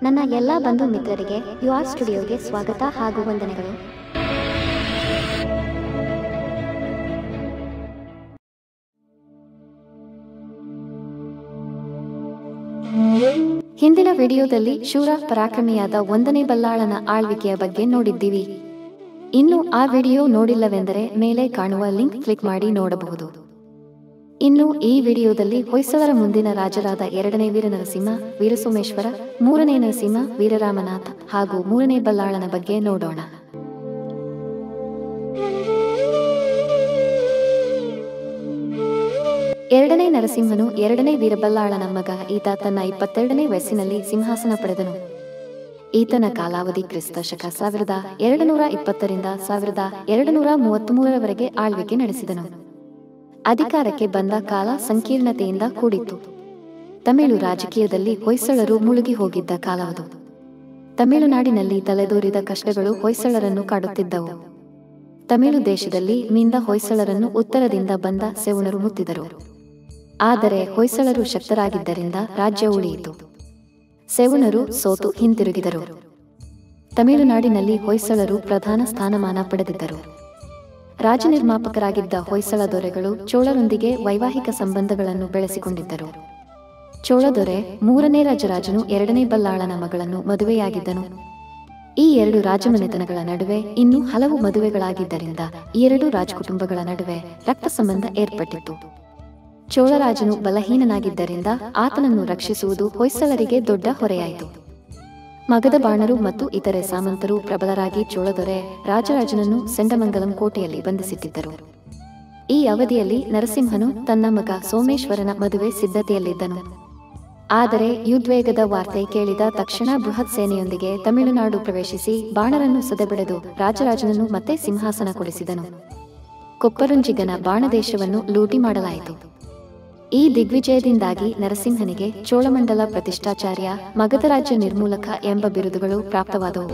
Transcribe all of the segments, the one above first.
ನನ್ನ ಎಲ್ಲ ಬಂಧು ಮಿತ್ರರಿಗೆ ಯು ಆರ್ ಸ್ಟುಡಿಯೋಗೆ ಸ್ವಾಗತ ಹಾಗೂ ವಂದನೆಗಳು ಹಿಂದಿನ ವಿಡಿಯೋದಲ್ಲಿ ಶೂರ ಪರಾಕ್ರಮಿಯಾದ ಒಂದನೇ ಬಲ್ಲಾಳನ ಆಳ್ವಿಕೆಯ ಬಗ್ಗೆ ನೋಡಿದ್ದೀವಿ ಇನ್ನು ಆ ವಿಡಿಯೋ ನೋಡಿಲ್ಲವೆಂದರೆ ಮೇಲೆ ಕಾಣುವ ಲಿಂಕ್ ಕ್ಲಿಕ್ ಮಾಡಿ ನೋಡಬಹುದು ಇನ್ನು ಈ ವಿಡಿಯೋದಲ್ಲಿ ಹೊಯ್ಸಳರ ಮುಂದಿನ ರಾಜರಾದ ಎರಡನೇ ವೀರನರಸಿಂಹ ವೀರಸೋಮೇಶ್ವರ ಮೂರನೇ ನರಸಿಂಹ ವೀರರಾಮನಾಥ ಹಾಗೂ ಮೂರನೇ ಬಲ್ಲಾಳನ ಬಗ್ಗೆ ನೋಡೋಣ ಎರಡನೇ ನರಸಿಂಹನು ಎರಡನೇ ವೀರಬಲ್ಲಾಳನ ಮಗ ಈತ ತನ್ನ ಇಪ್ಪತ್ತೆರಡನೇ ವಯಸ್ಸಿನಲ್ಲಿ ಸಿಂಹಾಸನ ಪಡೆದನು ಈತನ ಕಾಲಾವಧಿ ಕ್ರಿಸ್ತ ಶಕ ಸಾವಿರದ ಎರಡು ನೂರ ಇಪ್ಪತ್ತರಿಂದ ಸಾವಿರದ ಎರಡು ನೂರ ಮೂವತ್ಮೂರರವರೆಗೆ ಆಳ್ವಿಕೆ ನಡೆಸಿದನು ಅಧಿಕಾರಕ್ಕೆ ಬಂದ ಕಾಲ ಸಂಕೀರ್ಣತೆಯಿಂದ ಕೂಡಿತ್ತು ತಮಿಳು ರಾಜಕೀಯದಲ್ಲಿ ಹೊಯ್ಸಳರು ಮುಳುಗಿ ಹೋಗಿದ್ದ ಕಾಲವದು ತಮಿಳುನಾಡಿನಲ್ಲಿ ತಲೆದೋರಿದ ಕಷ್ಟಗಳು ಹೊಯ್ಸಳರನ್ನು ಕಾಡುತ್ತಿದ್ದವು ತಮಿಳು ದೇಶದಲ್ಲಿ ಮಿಂದ ಹೊಯ್ಸಳರನ್ನು ಉತ್ತರದಿಂದ ಬಂದ ಸೆವಣರು ಮುತ್ತಿದರು ಆದರೆ ಹೊಯ್ಸಳರು ಶಕ್ತರಾಗಿದ್ದರಿಂದ ರಾಜ್ಯ ಉಳಿಯಿತು ಸೆವಣರು ಸೋತು ಹಿಂತಿರುಗಿದರು ತಮಿಳುನಾಡಿನಲ್ಲಿ ಹೊಯ್ಸಳರು ಪ್ರಧಾನ ಸ್ಥಾನಮಾನ ಪಡೆದಿದ್ದರು ರಾಜನಿರ್ಮಾಪಕರಾಗಿದ್ದ ಹೊಯ್ಸಳ ದೊರೆಗಳು ಚೋಳರೊಂದಿಗೆ ವೈವಾಹಿಕ ಸಂಬಂಧಗಳನ್ನು ಬೆಳೆಸಿಕೊಂಡಿದ್ದರು ಚೋಳದೊರೆ ಮೂರನೇ ರಾಜರಾಜನು ಎರಡನೇ ಬಲ್ಲಾಳನ ಮಗಳನ್ನು ಮದುವೆಯಾಗಿದ್ದನು ಈ ಎರಡು ರಾಜಮನೆತನಗಳ ನಡುವೆ ಇನ್ನೂ ಹಲವು ಮದುವೆಗಳಾಗಿದ್ದರಿಂದ ಈ ಎರಡು ರಾಜಕುಟುಂಬಗಳ ನಡುವೆ ರಕ್ತ ಸಂಬಂಧ ಏರ್ಪಟ್ಟಿತ್ತು ಚೋಳರಾಜನು ಬಲಹೀನನಾಗಿದ್ದರಿಂದ ಆತನನ್ನು ರಕ್ಷಿಸುವುದು ಹೊಯ್ಸಳರಿಗೆ ದೊಡ್ಡ ಹೊರೆಯಾಯಿತು ಮಗದ ಬಾಣರು ಮತ್ತು ಇತರೆ ಸಾಮಂತರು ಪ್ರಬಲರಾಗಿ ಚೋಳದೊರೆ ರಾಜರಾಜನನ್ನು ಸೆಂಡಮಂಗಲಂ ಕೋಟೆಯಲ್ಲಿ ಬಂಧಿಸಿಟ್ಟಿದ್ದರು ಈ ಅವಧಿಯಲ್ಲಿ ನರಸಿಂಹನು ತನ್ನ ಮಗ ಸೋಮೇಶ್ವರನ ಮದುವೆ ಸಿದ್ಧತೆಯಲ್ಲಿದ್ದನು ಆದರೆ ಯುದ್ವೇಗದ ವಾರ್ತೆ ಕೇಳಿದ ತಕ್ಷಣ ಬೃಹತ್ ಸೇನೆಯೊಂದಿಗೆ ತಮಿಳುನಾಡು ಪ್ರವೇಶಿಸಿ ಬಾಣರನ್ನು ಸದೆಬೆಡೆದು ರಾಜರಾಜನನ್ನು ಮತ್ತೆ ಸಿಂಹಾಸನ ಕೊಡಿಸಿದನು ಕೊಪ್ಪರುಂಜಿಗನ ಬಾಣದೇಶವನ್ನು ಲೂಟಿ ಮಾಡಲಾಯಿತು ಈ ದಿಗ್ವಿಜಯದಿಂದಾಗಿ ನರಸಿಂಹನಿಗೆ ಚೋಳಮಂಡಲ ಪ್ರತಿಷ್ಠಾಚಾರ್ಯ ಮಗಧರಾಜ್ಯ ನಿರ್ಮೂಲಕ ಎಂಬ ಬಿರುದುಗಳು ಪ್ರಾಪ್ತವಾದವು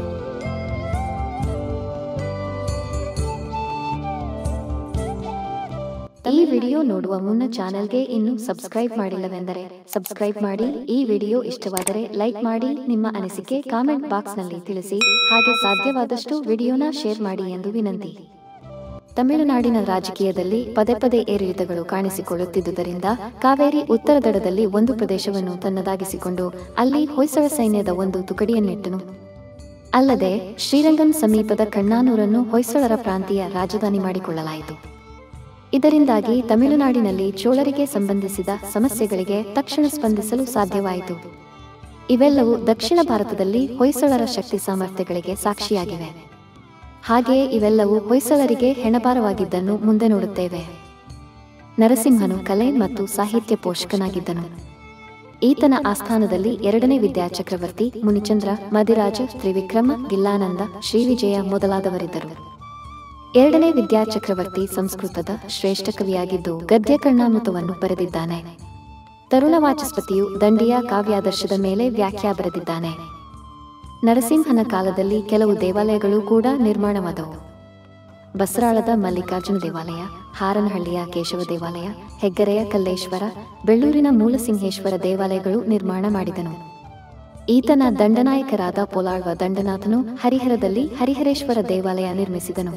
ಈ ವಿಡಿಯೋ ನೋಡುವ ಮುನ್ನ ಚಾನೆಲ್ಗೆ ಇನ್ನೂ ಸಬ್ಸ್ಕ್ರೈಬ್ ಮಾಡಿಲ್ಲವೆಂದರೆ ಸಬ್ಸ್ಕ್ರೈಬ್ ಮಾಡಿ ಈ ವಿಡಿಯೋ ಇಷ್ಟವಾದರೆ ಲೈಕ್ ಮಾಡಿ ನಿಮ್ಮ ಅನಿಸಿಕೆ ಕಾಮೆಂಟ್ ಬಾಕ್ಸ್ನಲ್ಲಿ ತಿಳಿಸಿ ಹಾಗೆ ಸಾಧ್ಯವಾದಷ್ಟು ವಿಡಿಯೋನ ಶೇರ್ ಮಾಡಿ ಎಂದು ವಿನಂತಿ ತಮಿಳುನಾಡಿನ ರಾಜಕೀಯದಲ್ಲಿ ಪದೇ ಪದೇ ಏರಿಳಿತಗಳು ಕಾಣಿಸಿಕೊಳ್ಳುತ್ತಿದ್ದುದರಿಂದ ಕಾವೇರಿ ಉತ್ತರ ದಡದಲ್ಲಿ ಒಂದು ಪ್ರದೇಶವನ್ನು ತನ್ನದಾಗಿಸಿಕೊಂಡು ಅಲ್ಲಿ ಹೊಯ್ಸಳ ಸೈನ್ಯದ ಒಂದು ತುಕಡಿಯನ್ನಿಟ್ಟನು ಅಲ್ಲದೆ ಶ್ರೀರಂಗಂ ಸಮೀಪದ ಕಣ್ಣಾನೂರನ್ನು ಹೊಯ್ಸಳರ ಪ್ರಾಂತೀಯ ರಾಜಧಾನಿ ಮಾಡಿಕೊಳ್ಳಲಾಯಿತು ಇದರಿಂದಾಗಿ ತಮಿಳುನಾಡಿನಲ್ಲಿ ಚೋಳರಿಗೆ ಸಂಬಂಧಿಸಿದ ಸಮಸ್ಯೆಗಳಿಗೆ ತಕ್ಷಣ ಸ್ಪಂದಿಸಲು ಸಾಧ್ಯವಾಯಿತು ಇವೆಲ್ಲವೂ ದಕ್ಷಿಣ ಭಾರತದಲ್ಲಿ ಹೊಯ್ಸಳರ ಶಕ್ತಿ ಸಾಮರ್ಥ್ಯಗಳಿಗೆ ಸಾಕ್ಷಿಯಾಗಿವೆ ಹಾಗೆಯೇ ಇವೆಲ್ಲವೂ ಹೊಯ್ಸಳರಿಗೆ ಹೆಣಬಾರವಾಗಿದ್ದನ್ನು ಮುಂದೆ ನೋಡುತ್ತೇವೆ ನರಸಿಂಹನು ಕಲೆ ಮತ್ತು ಸಾಹಿತ್ಯ ಪೋಷಕನಾಗಿದ್ದನು ಈತನ ಆಸ್ಥಾನದಲ್ಲಿ ಎರಡನೇ ವಿದ್ಯಾ ಚಕ್ರವರ್ತಿ ಮುನಿಚಂದ್ರ ಮದಿರಾಜ ತ್ರಿವಿಕ್ರಮ ಗಿಲ್ಲಾನಂದ ಶ್ರೀವಿಜಯ ಮೊದಲಾದವರಿದ್ದರು ಎರಡನೇ ವಿದ್ಯಾ ಚಕ್ರವರ್ತಿ ಸಂಸ್ಕೃತದ ಶ್ರೇಷ್ಠ ಕವಿಯಾಗಿದ್ದು ಗದ್ಯ ಕರ್ಣಾಮೃತವನ್ನು ಬರೆದಿದ್ದಾನೆ ತರುಣ ವಾಚಸ್ಪತಿಯು ದಂಡಿಯ ಕಾವ್ಯಾದರ್ಶದ ಮೇಲೆ ವ್ಯಾಖ್ಯಾ ಬರೆದಿದ್ದಾನೆ ನರಸಿಂಹನ ಕಾಲದಲ್ಲಿ ಕೆಲವು ದೇವಾಲಯಗಳು ಕೂಡ ನಿರ್ಮಾಣವಾದವು ಬಸರಾಳದ ಮಲ್ಲಿಕಾರ್ಜುನ ದೇವಾಲಯ ಹಾರನಹಳ್ಳಿಯ ಕೇಶವ ದೇವಾಲಯ ಹೆಗ್ಗರೆಯ ಕಲ್ಲೇಶ್ವರ ಬೆಳ್ಳೂರಿನ ಮೂಲಸಿಂಹೇಶ್ವರ ದೇವಾಲಯಗಳು ನಿರ್ಮಾಣ ಮಾಡಿದನು ಈತನ ದಂಡನಾಯಕರಾದ ಪೊಲಾಳ್ವ ದಂಡನಾಥನು ಹರಿಹರದಲ್ಲಿ ಹರಿಹರೇಶ್ವರ ದೇವಾಲಯ ನಿರ್ಮಿಸಿದನು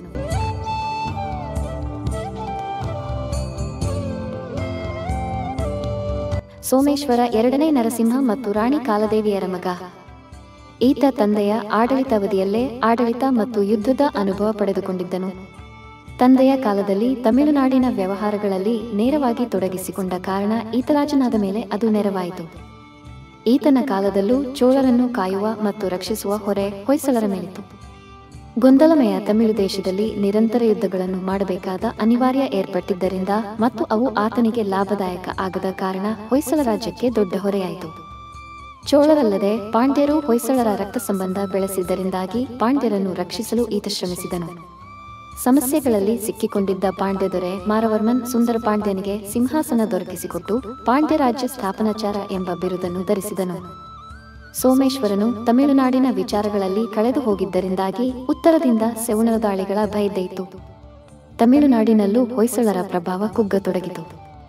ಸೋಮೇಶ್ವರ ಎರಡನೇ ನರಸಿಂಹ ಮತ್ತು ರಾಣಿ ಕಾಲದೇವಿಯರ ಮಗ ಈತ ತಂದೆಯ ಆಡಳಿತಾವಧಿಯಲ್ಲೇ ಆಡಳಿತ ಮತ್ತು ಯುದ್ಧದ ಅನುಭವ ಪಡೆದುಕೊಂಡಿದ್ದನು ತಂದೆಯ ಕಾಲದಲ್ಲಿ ತಮಿಳುನಾಡಿನ ವ್ಯವಹಾರಗಳಲ್ಲಿ ನೇರವಾಗಿ ತೊಡಗಿಸಿಕೊಂಡ ಕಾರಣ ಈತ ರಾಜನಾದ ಮೇಲೆ ಅದು ನೆರವಾಯಿತು ಈತನ ಕಾಲದಲ್ಲೂ ಚೋಳರನ್ನು ಕಾಯುವ ಮತ್ತು ರಕ್ಷಿಸುವ ಹೊರೆ ಹೊಯ್ಸಳರ ಮೇಲಿತ್ತು ಗೊಂದಲಮಯ ತಮಿಳು ದೇಶದಲ್ಲಿ ನಿರಂತರ ಯುದ್ಧಗಳನ್ನು ಮಾಡಬೇಕಾದ ಅನಿವಾರ್ಯ ಏರ್ಪಟ್ಟಿದ್ದರಿಂದ ಮತ್ತು ಅವು ಆತನಿಗೆ ಲಾಭದಾಯಕ ಆಗದ ಕಾರಣ ಹೊಯ್ಸಳ ರಾಜ್ಯಕ್ಕೆ ದೊಡ್ಡ ಹೊರೆಯಾಯಿತು ಚೋಳರಲ್ಲದೆ ಪಾಂಡ್ಯರು ಹೊಯ್ಸಳರ ರಕ್ತ ಸಂಬಂಧ ಬೆಳೆಸಿದ್ದರಿಂದಾಗಿ ಪಾಂಡ್ಯರನ್ನು ರಕ್ಷಿಸಲು ಈತ ಶ್ರಮಿಸಿದನು ಸಮಸ್ಯೆಗಳಲ್ಲಿ ಸಿಕ್ಕಿಕೊಂಡಿದ್ದ ಪಾಂಡ್ಯ ದೊರೆ ಮಾರವರ್ಮನ್ ಸುಂದರ ಪಾಂಡ್ಯನಿಗೆ ಸಿಂಹಾಸನ ದೊರಕಿಸಿಕೊಟ್ಟು ಪಾಂಡ್ಯ ರಾಜ್ಯ ಸ್ಥಾಪನಾಚಾರ ಎಂಬ ಬಿರುದನ್ನು ಧರಿಸಿದನು ಸೋಮೇಶ್ವರನು ತಮಿಳುನಾಡಿನ ವಿಚಾರಗಳಲ್ಲಿ ಕಳೆದು ಹೋಗಿದ್ದರಿಂದಾಗಿ ಉತ್ತರದಿಂದ ಸೆವಣರ ದಾಳಿಗಳ ಭಯದೈತು ತಮಿಳುನಾಡಿನಲ್ಲೂ ಹೊಯ್ಸಳರ ಪ್ರಭಾವ ಕುಗ್ಗತೊಡಗಿತು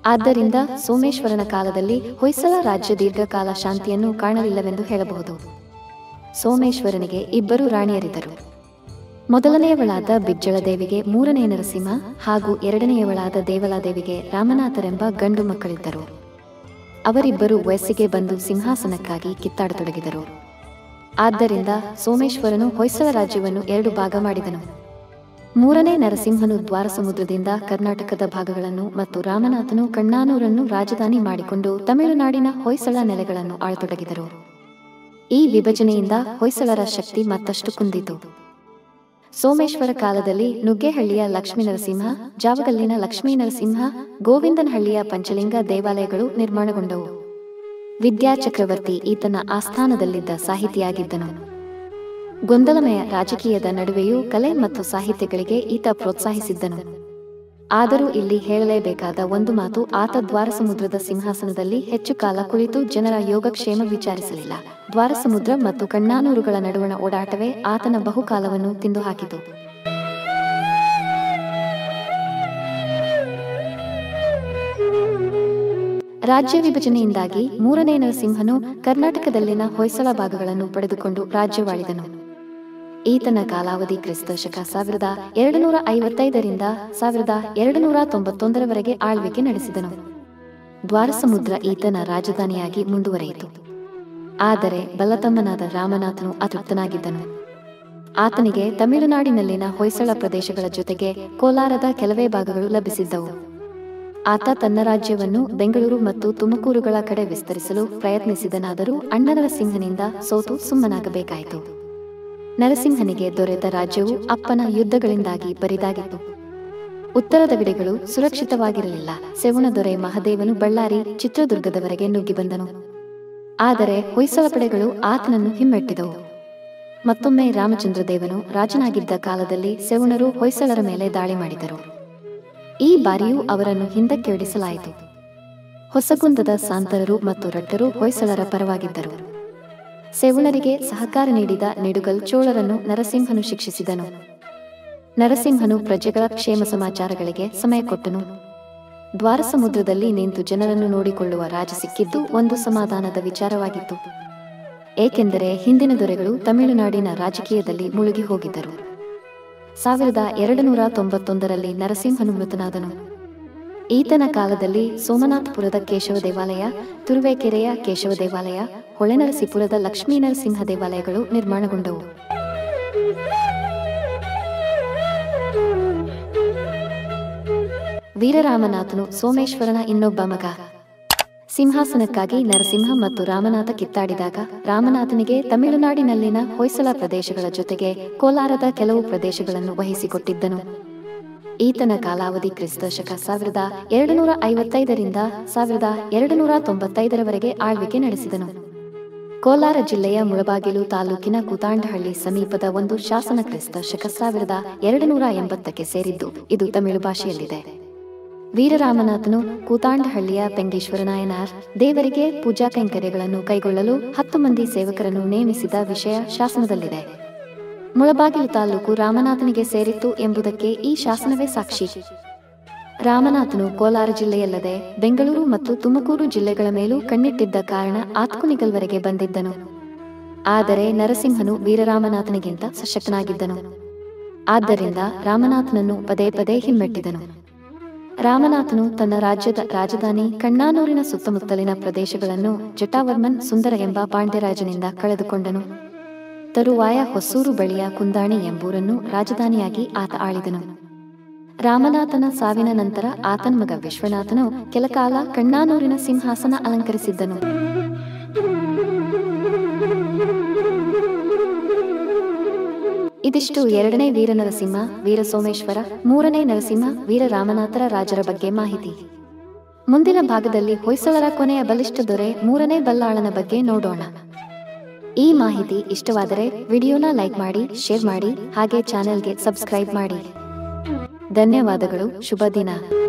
ಆದ್ದರಿಂದ ಸೋಮೇಶ್ವರನ ಕಾಲದಲ್ಲಿ ಹೊಯ್ಸಳ ರಾಜ್ಯ ದೀರ್ಘಕಾಲ ಶಾಂತಿಯನ್ನು ಕಾಣಲಿಲ್ಲವೆಂದು ಹೇಳಬಹುದು ಸೋಮೇಶ್ವರನಿಗೆ ಇಬ್ಬರು ರಾಣಿಯರಿದ್ದರು ಮೊದಲನೆಯವಳಾದ ಬಿಜ್ಜಳ ದೇವಿಗೆ ಮೂರನೇ ನರಸಿಂಹ ಹಾಗೂ ಎರಡನೆಯವಳಾದ ದೇವಲಾದೇವಿಗೆ ರಾಮನಾಥರೆಂಬ ಗಂಡು ಮಕ್ಕಳಿದ್ದರು ಅವರಿಬ್ಬರು ವಯಸ್ಸಿಗೆ ಬಂದು ಸಿಂಹಾಸನಕ್ಕಾಗಿ ಕಿತ್ತಾಡತೊಡಗಿದರು ಆದ್ದರಿಂದ ಸೋಮೇಶ್ವರನು ಹೊಯ್ಸಳ ರಾಜ್ಯವನ್ನು ಎರಡು ಭಾಗ ಮಾಡಿದನು ಮೂರನೇ ನರಸಿಂಹನು ದ್ವಾರ ಸಮುದ್ರದಿಂದ ಕರ್ನಾಟಕದ ಭಾಗಗಳನ್ನು ಮತ್ತು ರಾಮನಾಥನು ಕಣ್ಣಾನೂರನ್ನು ರಾಜಧಾನಿ ಮಾಡಿಕೊಂಡು ತಮಿಳುನಾಡಿನ ಹೊಯ್ಸಳ ನೆಲೆಗಳನ್ನು ಆಳತೊಡಗಿದರು ಈ ವಿಭಜನೆಯಿಂದ ಹೊಯ್ಸಳರ ಶಕ್ತಿ ಮತ್ತಷ್ಟು ಕುಂದಿತು ಸೋಮೇಶ್ವರ ಕಾಲದಲ್ಲಿ ನುಗ್ಗೇಹಳ್ಳಿಯ ಲಕ್ಷ್ಮೀ ನರಸಿಂಹ ಜಾವಗಲ್ಲಿನ ಲಕ್ಷ್ಮೀ ನರಸಿಂಹ ಗೋವಿಂದನಹಳ್ಳಿಯ ಪಂಚಲಿಂಗ ದೇವಾಲಯಗಳು ನಿರ್ಮಾಣಗೊಂಡವು ವಿದ್ಯಾ ಚಕ್ರವರ್ತಿ ಈತನ ಆಸ್ಥಾನದಲ್ಲಿದ್ದ ಸಾಹಿತಿಯಾಗಿದ್ದನು ಗೊಂದಲಮಯ ರಾಜಕೀಯದ ನಡುವೆಯೂ ಕಲೆ ಮತ್ತು ಸಾಹಿತ್ಯಗಳಿಗೆ ಈತ ಪ್ರೋತ್ಸಾಹಿಸಿದ್ದನು ಆದರೂ ಇಲ್ಲಿ ಹೇಳಲೇಬೇಕಾದ ಒಂದು ಮಾತು ಆತ ದ್ವಾರ ಸಮುದ್ರದ ಸಿಂಹಾಸನದಲ್ಲಿ ಹೆಚ್ಚು ಕಾಲ ಕುಳಿತು ಜನರ ಯೋಗಕ್ಷೇಮ ವಿಚಾರಿಸಲಿಲ್ಲ ದ್ವಾರ ಸಮುದ್ರ ಮತ್ತು ಕಣ್ಣಾನೂರುಗಳ ನಡುವಣ ಓಡಾಟವೇ ಆತನ ಬಹುಕಾಲವನ್ನು ತಿಂದು ಹಾಕಿತು ರಾಜ್ಯ ವಿಭಜನೆಯಿಂದಾಗಿ ಮೂರನೇ ನರಸಿಂಹನು ಕರ್ನಾಟಕದಲ್ಲಿನ ಹೊಯ್ಸಳ ಭಾಗಗಳನ್ನು ಪಡೆದುಕೊಂಡು ರಾಜ್ಯವಾಳಿದನು ಈತನ ಕಾಲಾವಧಿ ಕ್ರಿಸ್ತ ಶಕ ಸಾವಿರದ ಎರಡು ನೂರ ಐವತ್ತೈದರಿಂದ ಸಾವಿರದ ಎರಡು ನೂರ ತೊಂಬತ್ತೊಂದರವರೆಗೆ ಆಳ್ವಿಕೆ ನಡೆಸಿದನು ದ್ವಾರಸಮುದ್ರ ಈತನ ರಾಜಧಾನಿಯಾಗಿ ಮುಂದುವರೆಯಿತು ಆದರೆ ಬಲತಮ್ಮನಾದ ರಾಮನಾಥನು ಅತೃಪ್ತನಾಗಿದ್ದನು ಆತನಿಗೆ ತಮಿಳುನಾಡಿನಲ್ಲಿನ ಹೊಯ್ಸಳ ಪ್ರದೇಶಗಳ ಜೊತೆಗೆ ಕೋಲಾರದ ಕೆಲವೇ ಭಾಗಗಳು ಲಭಿಸಿದ್ದವು ಆತ ತನ್ನ ರಾಜ್ಯವನ್ನು ಬೆಂಗಳೂರು ಮತ್ತು ತುಮಕೂರುಗಳ ಕಡೆ ವಿಸ್ತರಿಸಲು ಪ್ರಯತ್ನಿಸಿದನಾದರೂ ಅಣ್ಣನರಸಿಂಹನಿಂದ ಸೋತು ಸುಮ್ಮನಾಗಬೇಕಾಯಿತು ನರಸಿಂಹನಿಗೆ ದೊರೆತ ರಾಜ್ಯವು ಅಪ್ಪನ ಯುದ್ಧಗಳಿಂದಾಗಿ ಬರಿದಾಗಿತ್ತು ಉತ್ತರದ ಗಡಿಗಳು ಸುರಕ್ಷಿತವಾಗಿರಲಿಲ್ಲ ಸೆವಣದೊರೆ ಮಹದೇವನು ಬಳ್ಳಾರಿ ಚಿತ್ರದುರ್ಗದವರೆಗೆ ನುಗ್ಗಿ ಬಂದನು ಆದರೆ ಹೊಯ್ಸಳ ಪಡೆಗಳು ಆತನನ್ನು ಹಿಮ್ಮೆಟ್ಟಿದವು ಮತ್ತೊಮ್ಮೆ ರಾಮಚಂದ್ರದೇವನು ರಾಜನಾಗಿದ್ದ ಕಾಲದಲ್ಲಿ ಸೆವಣರು ಹೊಯ್ಸಳರ ಮೇಲೆ ದಾಳಿ ಮಾಡಿದರು ಈ ಬಾರಿಯೂ ಅವರನ್ನು ಹಿಂದಕ್ಕೆ ಓಡಿಸಲಾಯಿತು ಹೊಸಗುಂದದ ಸಾಂತರರು ಮತ್ತು ರಟ್ಟರು ಹೊಯ್ಸಳರ ಪರವಾಗಿದ್ದರು ಸೆವಣರಿಗೆ ಸಹಕಾರ ನೀಡಿದ ನಿಡುಗಲ್ ಚೋಳರನ್ನು ನರಸಿಂಹನು ಶಿಕ್ಷಿಸಿದನು ನರಸಿಂಹನು ಪ್ರಜೆಗಳ ಕ್ಷೇಮ ಸಮಾಚಾರಗಳಿಗೆ ಸಮಯ ಕೊಟ್ಟನು ದ್ವಾರಸಮುದ್ರದಲ್ಲಿ ನಿಂತು ಜನರನ್ನು ನೋಡಿಕೊಳ್ಳುವ ರಾಜ ಸಿಕ್ಕಿದ್ದು ಒಂದು ಸಮಾಧಾನದ ವಿಚಾರವಾಗಿತ್ತು ಏಕೆಂದರೆ ಹಿಂದಿನ ದೊರೆಗಳು ತಮಿಳುನಾಡಿನ ರಾಜಕೀಯದಲ್ಲಿ ಮುಳುಗಿ ಹೋಗಿದ್ದರು ಸಾವಿರದ ಎರಡು ನೂರ ತೊಂಬತ್ತೊಂದರಲ್ಲಿ ನರಸಿಂಹನು ಮೃತನಾದನು ಈತನ ಕಾಲದಲ್ಲಿ ಸೋಮನಾಥಪುರದ ಕೇಶವ ದೇವಾಲಯ ತುರುವೇಕೆರೆಯ ಕೇಶವ ದೇವಾಲಯ ಹೊಳೆನರಸೀಪುರದ ಲಕ್ಷ್ಮೀ ನರಸಿಂಹ ದೇವಾಲಯಗಳು ನಿರ್ಮಾಣಗೊಂಡವು ವೀರರಾಮನಾಥನು ಸೋಮೇಶ್ವರನ ಇನ್ನೊಬ್ಬ ಮಗ ಸಿಂಹಾಸನಕ್ಕಾಗಿ ನರಸಿಂಹ ಮತ್ತು ರಾಮನಾಥ ಕಿತ್ತಾಡಿದಾಗ ರಾಮನಾಥನಿಗೆ ತಮಿಳುನಾಡಿನಲ್ಲಿನ ಹೊಯ್ಸಳ ಪ್ರದೇಶಗಳ ಜೊತೆಗೆ ಕೋಲಾರದ ಕೆಲವು ಪ್ರದೇಶಗಳನ್ನು ವಹಿಸಿಕೊಟ್ಟಿದ್ದನು ಈತನ ಕಾಲಾವಧಿ ಕ್ರಿಸ್ತ ಶಕ ಸಾವಿರದ ಎರಡು ನೂರ ಐವತ್ತೈದರಿಂದ ಸಾವಿರದ ಎರಡು ನೂರ ತೊಂಬತ್ತೈದರವರೆಗೆ ಆಳ್ವಿಕೆ ನಡೆಸಿದನು ಕೋಲಾರ ಜಿಲ್ಲೆಯ ಮುಳಬಾಗಿಲು ತಾಲೂಕಿನ ಕೂತಾಂಡಹಳ್ಳಿ ಸಮೀಪದ ಒಂದು ಶಾಸನ ಕ್ರಿಸ್ತ ಶಕ ಸಾವಿರದ ಎರಡು ನೂರ ಎಂಬತ್ತಕ್ಕೆ ಸೇರಿದ್ದು ಇದು ತಮಿಳು ಭಾಷೆಯಲ್ಲಿದೆ ವೀರರಾಮನಾಥನು ಕೂತಾಂಡಹಳ್ಳಿಯ ಪೆಂಗೇಶ್ವರನಾಯನಾರ್ ದೇವರಿಗೆ ಪೂಜಾ ಕೈಂಕರ್ಯಗಳನ್ನು ಕೈಗೊಳ್ಳಲು ಹತ್ತು ಮಂದಿ ಸೇವಕರನ್ನು ನೇಮಿಸಿದ ವಿಷಯ ಶಾಸನದಲ್ಲಿದೆ ಮುಳಬಾಗಿಲು ತಾಲೂಕು ರಾಮನಾಥನಿಗೆ ಸೇರಿತ್ತು ಎಂಬುದಕ್ಕೆ ಈ ಶಾಸನವೇ ಸಾಕ್ಷಿ ರಾಮನಾಥನು ಕೋಲಾರ ಜಿಲ್ಲೆಯಲ್ಲದೆ ಬೆಂಗಳೂರು ಮತ್ತು ತುಮಕೂರು ಜಿಲ್ಲೆಗಳ ಮೇಲೂ ಕಣ್ಣಿಟ್ಟಿದ್ದ ಕಾರಣ ಆತ್ಕುನಿಗಲ್ವರೆಗೆ ಬಂದಿದ್ದನು ಆದರೆ ನರಸಿಂಹನು ವೀರರಾಮನಾಥನಿಗಿಂತ ಸಶಕ್ತನಾಗಿದ್ದನು ಆದ್ದರಿಂದ ರಾಮನಾಥನನ್ನು ಪದೇ ಪದೇ ಹಿಮ್ಮೆಟ್ಟಿದನು ರಾಮನಾಥನು ತನ್ನ ರಾಜ್ಯದ ರಾಜಧಾನಿ ಕಣ್ಣಾನೂರಿನ ಸುತ್ತಮುತ್ತಲಿನ ಪ್ರದೇಶಗಳನ್ನು ಜಟಾವರ್ಮನ್ ಸುಂದರ ಎಂಬ ಪಾಂಡ್ಯರಾಜನಿಂದ ಕಳೆದುಕೊಂಡನು ತರುವಾಯ ಹೊಸೂರು ಬಳಿಯ ಕುಂದಾಣಿ ಎಂಬೂರನ್ನು ರಾಜಧಾನಿಯಾಗಿ ಆತ ಆಳಿದನು ರಾಮನಾಥನ ಸಾವಿನ ನಂತರ ಆತನ ಮಗ ವಿಶ್ವನಾಥನು ಕೆಲಕಾಲ ಕಣ್ಣಾನೂರಿನ ಸಿಂಹಾಸನ ಅಲಂಕರಿಸಿದ್ದನು ಇದಿಷ್ಟು ಎರಡನೇ ವೀರ ನರಸಿಂಹ ವೀರ ಸೋಮೇಶ್ವರ ಮೂರನೇ ನರಸಿಂಹ ವೀರ ರಾಮನಾಥರ ರಾಜರ ಬಗ್ಗೆ ಮಾಹಿತಿ ಮುಂದಿನ ಭಾಗದಲ್ಲಿ ಹೊಯ್ಸಳರ ಕೊನೆಯ ಬಲಿಷ್ಠ ದೊರೆ ಮೂರನೇ ಬಲ್ಲಾಳನ ಬಗ್ಗೆ ನೋಡೋಣ ಈ ಮಾಹಿತಿ ಇಷ್ಟವಾದರೆ ವಿಡಿಯೋನ ಲೈಕ್ ಮಾಡಿ ಶೇರ್ ಮಾಡಿ ಹಾಗೆ ಚಾನೆಲ್ಗೆ ಸಬ್ಸ್ಕ್ರೈಬ್ ಮಾಡಿ ಧನ್ಯವಾದಗಳು ಶುಭ ದಿನ